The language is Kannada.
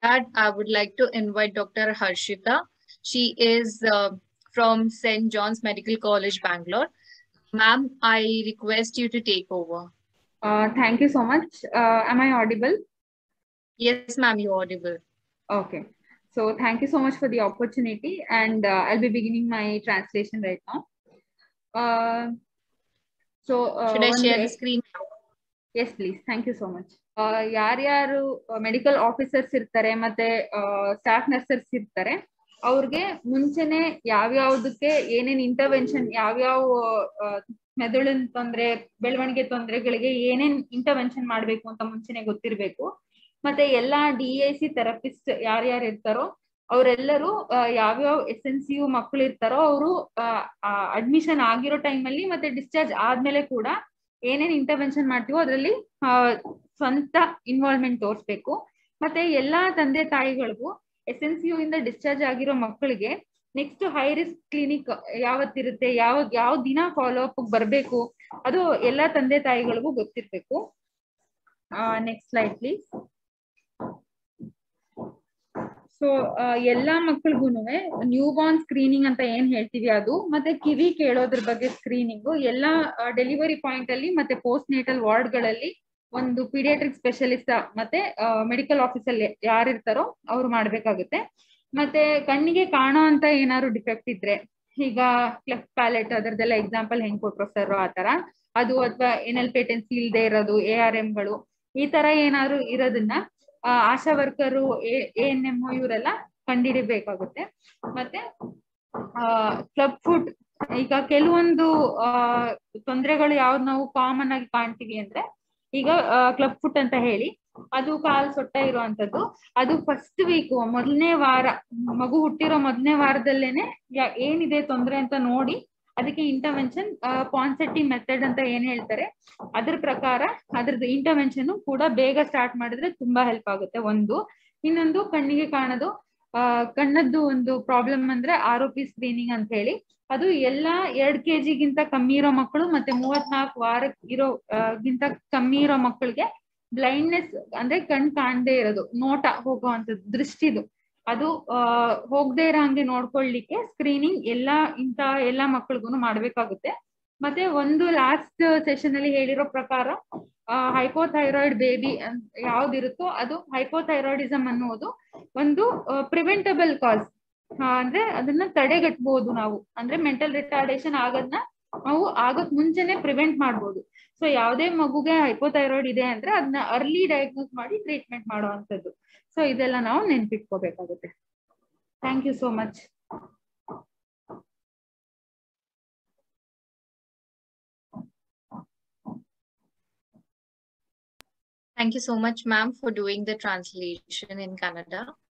that, I would like to invite Dr. Harshita. She is uh, from St. John's Medical College, Bangalore. Ma'am, I request you to take over. Uh, thank you so much. Uh, am I audible? Yes, ma'am, you're audible. Okay. So thank you so much for the opportunity and uh, I'll be beginning my translation right now. Uh, so uh, Should I ಒಂದು share the screen? Yes please thank you so much ಯಾರ್ಯಾರು ಮೆಡಿಕಲ್ ಆಫೀಸರ್ಸ್ ಇರ್ತಾರೆ ಮತ್ತೆ ಸ್ಟಾಫ್ ನರ್ಸರ್ಸ್ ಇರ್ತಾರೆ ಅವ್ರಿಗೆ ಮುಂಚೆನೆ ಯಾವ್ಯಾವ್ದಕ್ಕೆ ಏನೇನ್ ಇಂಟರ್ವೆನ್ಷನ್ ಯಾವ್ಯಾವ ಆ, ಮೆದುಳಿನ ತೊಂದ್ರೆ ಬೆಳವಣಿಗೆ ತೊಂದರೆಗಳಿಗೆ ಏನೇನ್ ಇಂಟರ್ವೆನ್ಷನ್ ಮಾಡ್ಬೇಕು ಅಂತ ಮುಂಚೆನೆ ಗೊತ್ತಿರ್ಬೇಕು ಮತ್ತೆ ಎಲ್ಲಾ ಡಿ ಎ ಸಿ ಥೆರಪಿಸ್ಟ್ ಯಾರ್ಯಾರು ಇರ್ತಾರೋ ಅವರೆಲ್ಲರೂ ಯಾವ್ಯಾವ ಎಸ್ ಎನ್ ಸಿ ಯು ಮಕ್ಕಳು ಇರ್ತಾರೋ ಅವರು ಅಡ್ಮಿಷನ್ ಆಗಿರೋ ಟೈಮಲ್ಲಿ ಮತ್ತೆ ಡಿಸ್ಚಾರ್ಜ್ ಆದ್ಮೇಲೆ ಕೂಡ ಏನೇನ್ ಇಂಟರ್ವೆನ್ಷನ್ ಮಾಡ್ತೀವೋ ಅದರಲ್ಲಿ ಸ್ವಂತ ಇನ್ವಾಲ್ವ್ಮೆಂಟ್ ತೋರಿಸ್ಬೇಕು ಮತ್ತೆ ಎಲ್ಲಾ ತಂದೆ ತಾಯಿಗಳಿಗೂ ಎಸ್ ಎನ್ ಸಿ ಯು ಇಂದ ಡಿಸ್ಚಾರ್ಜ್ ಆಗಿರೋ ಮಕ್ಕಳಿಗೆ ನೆಕ್ಸ್ಟ್ ಹೈ ರಿಸ್ಕ್ ಕ್ಲಿನಿಕ್ ಯಾವತ್ತಿರುತ್ತೆ ಯಾವ ಯಾವ ದಿನ ಫಾಲೋ ಅಪ್ ಬರಬೇಕು ಅದು ಎಲ್ಲಾ ತಂದೆ ತಾಯಿಗಳಿಗೂ ಗೊತ್ತಿರ್ಬೇಕು ನೆಕ್ಸ್ಟ್ ಸ್ಲೈಡ್ ಪ್ಲೀಸ್ ಸೊ ಎಲ್ಲಾ ಮಕ್ಕಳಿಗೂ ನ್ಯೂ ಬಾರ್ನ್ ಸ್ಕ್ರೀನಿಂಗ್ ಅಂತ ಏನ್ ಹೇಳ್ತೀವಿ ಅದು ಮತ್ತೆ ಕಿವಿ ಕೇಳೋದ್ರ ಬಗ್ಗೆ ಸ್ಕ್ರೀನಿಂಗ್ ಎಲ್ಲಾ ಡೆಲಿವರಿ ಪಾಯಿಂಟ್ ಅಲ್ಲಿ ಮತ್ತೆ ಪೋಸ್ಟ್ ನೇಟಲ್ ವಾರ್ಡ್ ಗಳಲ್ಲಿ ಒಂದು ಪೀಡಿಯಾಟ್ರಿಕ್ ಸ್ಪೆಷಲಿಸ್ಟ್ ಮತ್ತೆ ಮೆಡಿಕಲ್ ಆಫೀಸಲ್ಲಿ ಯಾರಿರ್ತಾರೋ ಅವ್ರು ಮಾಡ್ಬೇಕಾಗುತ್ತೆ ಮತ್ತೆ ಕಣ್ಣಿಗೆ ಕಾಣೋ ಅಂತ ಏನಾದ್ರು ಡಿಫೆಕ್ಟ್ ಇದ್ರೆ ಈಗ ಕ್ಲೆಫ್ಟ್ ಪ್ಯಾಲೆಟ್ ಅದರದೆಲ್ಲ ಎಕ್ಸಾಂಪಲ್ ಹೆಂಗ್ ಕೊಟ್ರು ಸರ್ ಆತರ ಅದು ಅಥವಾ ಎಲ್ ಪೇಟೆನ್ಸಿ ಇಲ್ದೇ ಇರೋದು ಎ ಆರ್ ಎಂಗಳು ಈ ತರ ಏನಾದ್ರು ಇರೋದನ್ನ ಆ, ಆಶಾ ವರ್ಕರು ಎ ಎನ್ ಎಂ ಇವರೆಲ್ಲ ಕಂಡಿಡಿಬೇಕಾಗುತ್ತೆ ಮತ್ತೆ ಕ್ಲಬ್ ಫುಡ್ ಈಗ ಕೆಲವೊಂದು ಆ, ತೊಂದರೆಗಳು ಯಾವ್ದು ನಾವು ಕಾಮನ್ ಆಗಿ ಕಾಣ್ತೀವಿ ಅಂದ್ರೆ ಈಗ ಕ್ಲಬ್ ಫುಟ್ ಅಂತ ಹೇಳಿ ಅದು ಕಾಲ್ ಸೊಟ್ಟ ಇರುವಂತದ್ದು ಅದು ಫಸ್ಟ್ ವೀಕ್ ಮೊದಲನೇ ವಾರ ಮಗು ಹುಟ್ಟಿರೋ ಮೊದಲನೇ ವಾರದಲ್ಲೇನೆ ಯಾ- ಏನಿದೆ ತೊಂದರೆ ಅಂತ ನೋಡಿ ಅದಕ್ಕೆ ಇಂಟರ್ವೆನ್ಷನ್ ಪಾನ್ಸೆಟ್ಟಿ ಮೆಥಡ್ ಅಂತ ಏನ್ ಹೇಳ್ತಾರೆ ಅದ್ರ ಪ್ರಕಾರ ಅದ್ರದ್ದು ಇಂಟರ್ವೆನ್ಷನ್ ಕೂಡ ಬೇಗ ಸ್ಟಾರ್ಟ್ ಮಾಡಿದ್ರೆ ತುಂಬಾ ಹೆಲ್ಪ್ ಆಗುತ್ತೆ ಒಂದು ಇನ್ನೊಂದು ಕಣ್ಣಿಗೆ ಕಾಣೋದು ಆ ಕಣ್ಣದ್ದು ಒಂದು ಪ್ರಾಬ್ಲಮ್ ಅಂದ್ರೆ ಆರ್ ಒ ಪಿ ಸ್ಕ್ರೀನಿಂಗ್ ಅಂತ ಹೇಳಿ ಅದು ಎಲ್ಲಾ ಎರಡ್ ಕೆಜಿಗಿಂತ ಕಮ್ಮಿ ಇರೋ ಮಕ್ಕಳು ಮತ್ತೆ ಮೂವತ್ನಾಲ್ಕು ವಾರ ಇರೋ ಆ, ಗಿಂತ ಕಮ್ಮಿ ಇರೋ ಮಕ್ಕಳಿಗೆ ಬ್ಲೈಂಡ್ನೆಸ್ ಅಂದ್ರೆ ಕಣ್ ಕಾಣದೇ ಇರೋದು ನೋಟ ಹೋಗುವಂತದ್ದು ದೃಷ್ಟಿದು ಅದು ಆ ಹೋಗದೆ ಇರೋ ಹಂಗೆ ನೋಡ್ಕೊಳ್ಳಿಕ್ಕೆ ಸ್ಕ್ರೀನಿಂಗ್ ಎಲ್ಲಾ ಇಂತ ಎಲ್ಲಾ ಮಕ್ಕಳಿಗೂ ಮಾಡ್ಬೇಕಾಗುತ್ತೆ ಮತ್ತೆ ಒಂದು ಲಾಸ್ಟ್ ಸೆಷನ್ ಅಲ್ಲಿ ಹೇಳಿರೋ ಪ್ರಕಾರ ಹೈಪೋಥೈರಾಯ್ಡ್ ಬೇಬಿ ಯಾವ್ದಿರುತ್ತೋ ಅದು ಹೈಪೋಥೈರಾಯ್ಡಿಸಮ್ ಅನ್ನುವುದು ಒಂದು ಪ್ರಿವೆಂಟಬಲ್ ಕಾಸ್ ಅಂದ್ರೆ ಅದನ್ನ ತಡೆಗಟ್ಟಬಹುದು ನಾವು ಅಂದ್ರೆ ಮೆಂಟಲ್ ರಿಟಾರ್ಡೇಷನ್ ಆಗೋದನ್ನ ನಾವು ಆಗಕ್ ಮುಂಚೆನೆ ಪ್ರಿವೆಂಟ್ ಮಾಡ್ಬೋದು ಸೊ ಯಾವುದೇ ಮಗುಗೆ ಹೈಪೋಥೈರಾಯ್ಡ್ ಇದೆ ಅಂದ್ರೆ ಅದನ್ನ ಅರ್ಲಿ ಡಯಾಗ್ನೋಸ್ ಮಾಡಿ ಟ್ರೀಟ್ಮೆಂಟ್ ಮಾಡುವಂತದ್ದು ಸೊ ಇದೆಲ್ಲ ನಾವು ನೆನ್ಪಿಟ್ಕೋಬೇಕಾಗುತ್ತೆ thank you so much Thank you so much, ma'am, for doing the translation in Kannada.